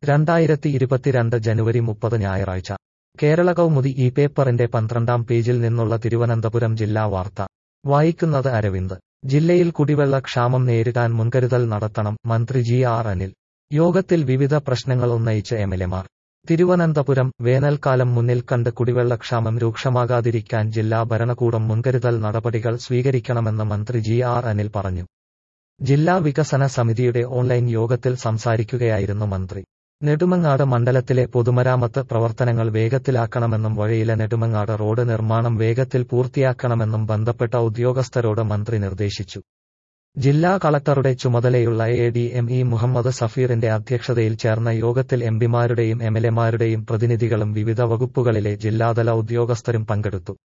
രണ്ടായിരത്തി ഇരുപത്തിരണ്ട് ജനുവരി മുപ്പത് ഞായറാഴ്ച കേരള കൗമുദി ഈ പേപ്പറിന്റെ പന്ത്രണ്ടാം പേജിൽ നിന്നുള്ള തിരുവനന്തപുരം ജില്ലാ വാർത്ത വായിക്കുന്നത് അരവിന്ദ് ജില്ലയിൽ കുടിവെള്ള ക്ഷാമം നേരിടാൻ മുൻകരുതൽ നടത്തണം മന്ത്രി ജി ആർ അനിൽ യോഗത്തിൽ വിവിധ പ്രശ്നങ്ങൾ ഉന്നയിച്ച് എംഎൽഎമാർ തിരുവനന്തപുരം വേനൽക്കാലം മുന്നിൽ കണ്ട് കുടിവെള്ളക്ഷാമം രൂക്ഷമാകാതിരിക്കാൻ ജില്ലാ ഭരണകൂടം മുൻകരുതൽ നടപടികൾ സ്വീകരിക്കണമെന്ന് മന്ത്രി ജി ആർ അനിൽ പറഞ്ഞു ജില്ലാ വികസന സമിതിയുടെ ഓൺലൈൻ യോഗത്തിൽ സംസാരിക്കുകയായിരുന്നു മന്ത്രി നെടുമങ്ങാട് മണ്ഡലത്തിലെ പൊതുമരാമത്ത് പ്രവർത്തനങ്ങൾ വേഗത്തിലാക്കണമെന്നും വഴിയിലെ നെടുമങ്ങാട് റോഡ് നിർമ്മാണം വേഗത്തിൽ പൂർത്തിയാക്കണമെന്നും ബന്ധപ്പെട്ട ഉദ്യോഗസ്ഥരോട് മന്ത്രി നിർദ്ദേശിച്ചു ജില്ലാ കളക്ടറുടെ ചുമതലയുള്ള A D M E Muhammad സഫീറിന്റെ അധ്യക്ഷതയിൽ ചേർന്ന യോഗത്തിൽ എംപിമാരുടെയും എംഎൽഎമാരുടെയും പ്രതിനിധികളും വിവിധ വകുപ്പുകളിലെ ജില്ലാതല ഉദ്യോഗസ്ഥരും പങ്കെടുത്തു